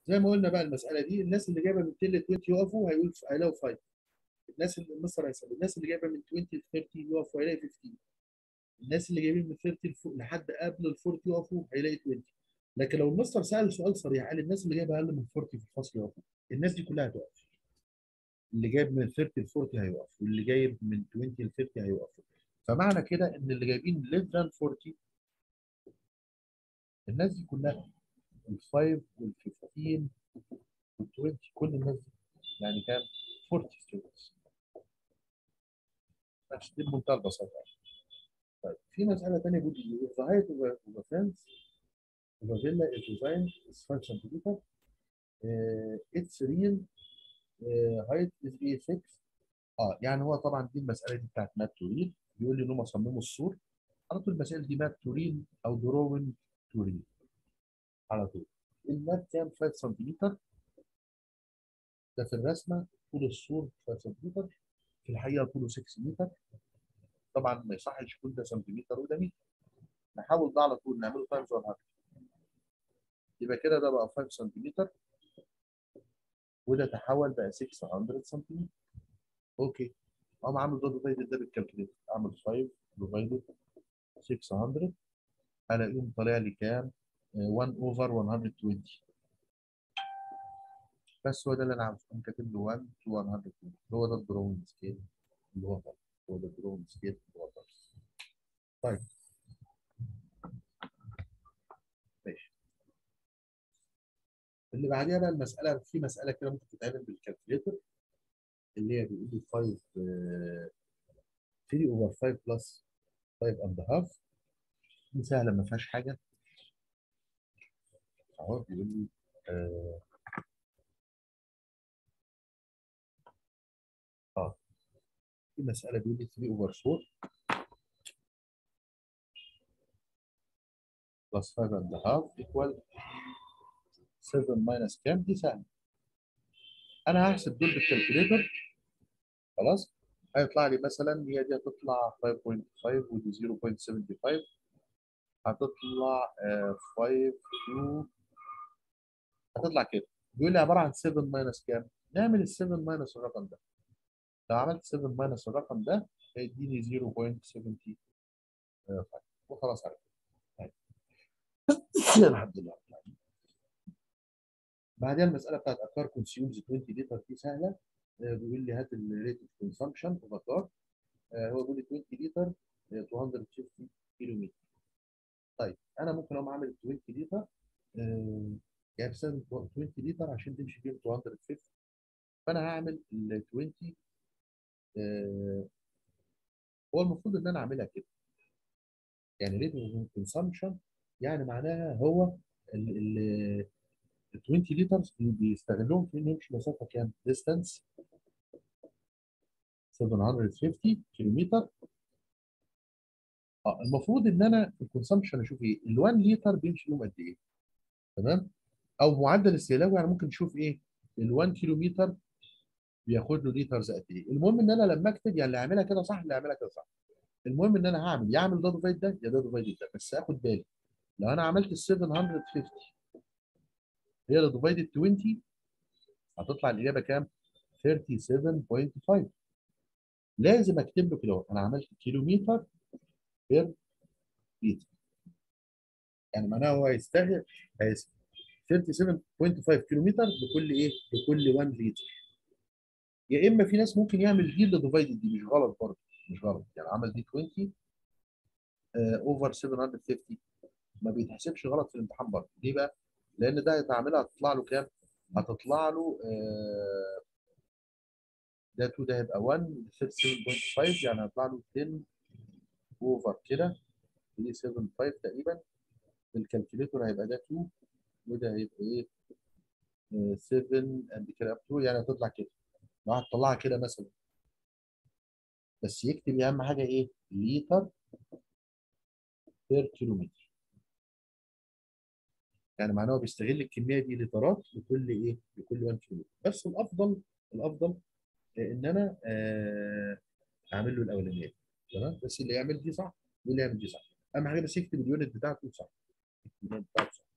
زي ما قلنا بقى المساله دي الناس اللي جايبه من 10 ل 20 يقفوا هيقول هيلاقوا 5 الناس اللي مصر هيسال الناس اللي جايبه من 20 ل 30 يقفوا هيلاقي 15 الناس اللي جايبين من 30 لفوق لحد قبل ال 40 يقفوا هيلاقي 20 لكن لو المستر سال سؤال صريح قال الناس اللي جايبه اقل من 40 في الفصل يقفوا الناس دي كلها هتقف اللي جايب من 30 ل 40 هيقف واللي جايب من 20 ل 30 هيقف فمعنى كده ان اللي جايبين less than 40 الناس دي كلها ال 5 وال 15 وال 20 كل الناس دي يعني كام 40 students ماشي دي بمنتهى البساطه طيب في مساله ثانيه بيقول لي if the height of a, of a fence of a villa is designed is 5 cm uh, its real uh, height is a 6 اه يعني هو طبعا دي المساله دي بتاعت مات تورين بيقول لي ان هم صمموا السور على طول المسائل دي مات تورين او دروين تورين على طول المات كام 5 سم ده في الرسمه طول السور 5 سم في الحقيقه طوله 6 متر طبعا ما يصحش يكون ده سنتيمتر وده متر نحاول ده على طول نعمله تايمز 100 يبقى كده ده بقى 5 سنتيمتر وده تحول بقى 600 سنتيمتر اوكي اقوم عامل ده ديفايدد ده بالكالكوليتر اعمل 5 ديفايدد 600 الاقيهم طالع لي كام 1 اوفر 120 بس هو ده اللي انا عاوزه اقوم كاتب له 1 تو 120 هو ده الدرون سكيل اللي هو ده هو ده الدرون سكيل اللي هو ده طيب ماشي اللي بعديها بقى المساله في مساله كده ممكن تتعمل بالكالكوليتر اللي هي بيقول لي 5 3 اوفر 5 بلس 5 اند هاف دي سهله ما فيهاش حاجه اهو بيقول لي اه اه في مساله بيقول لي 3 اوفر 4 بلس 5 اند هاف ايكوال 7 ماينس كام دي سهله انا هحسب دول بالكالكوليتر خلاص هيطلع لي مثلا هي دي هتطلع 5.5 ودي 0.75 هتطلع 5 2 هتطلع كده بيقول لي عباره عن 7 ماينس كام؟ نعمل ال 7 ماينس الرقم ده لو عملت 7 ماينس الرقم ده هيديني 0.75 وخلاص على كده الحمد لله بعدين المساله بتاعت اكار كونسيومز 20 لتر دي سهله بيقول لي هات الريت اوف كونسامشن اوف اكار هو بيقول لي 20 لتر 250 كيلو متر طيب انا ممكن اقوم عامل 20 لتر يعني بستخدم 20 لتر عشان تمشي فيهم 250 فانا هعمل ال 20 هو المفروض ان انا اعملها كده يعني ريت اوف كونسامشن يعني معناها هو ال 20 لتر بيستغلوهم في انه يمشي مسافه كام؟ ديستانس 750 كيلو متر اه المفروض ان انا في الكونسامشن اشوف ايه؟ ال 1 لتر بيمشي يوم قد ايه؟ تمام؟ او معدل استهلاكه يعني ممكن نشوف ايه؟ ال 1 كيلو متر بياخد له لترز قد ايه؟ المهم ان انا لما اكتب يعني اللي هعملها كده صح اللي هعملها كده صح. المهم ان انا هعمل يا اعمل ده ديفايد ده يا ده ديفايد ده بس اخد بالي لو انا عملت ال 750 هي اللي ديفايدد 20 هتطلع الاجابه كام؟ 37.5 لازم اكتب له كده انا عملت كيلومتر بير لتر يعني معناها هو هيستهلك 37.5 كيلومتر لكل ايه؟ لكل 1 لتر يا اما في ناس ممكن يعمل دي اللي ديفايدد دي مش غلط برضه مش غلط يعني عمل دي 20 اوفر 750 ما بيتحسبش غلط في الامتحان برضه ليه بقى؟ لان ده هتعملها هتطلع له كام؟ هتطلع له آه ده 2 ده هيبقى 1 37.5 يعني هيطلع له 10 اوفر كده دي 7.5 تقريبا الكالكوليتور هيبقى ده 2 وده هيبقى ايه؟ 7 اند كده اب 2 يعني هتطلع كده لو هتطلعها كده مثلا بس يكتب اهم حاجه ايه؟ لتر بير كيلومتر يعني معناه هو بيستغل الكميه دي لترات لكل ايه؟ لكل 1 كيلو بس الافضل الافضل ان انا اعمل له الاولانيه تمام بس اللي يعمل دي صح واللي يعمل دي صح اهم حاجه بس يكتب اليونت بتاعته صح اليونت بتاعته صح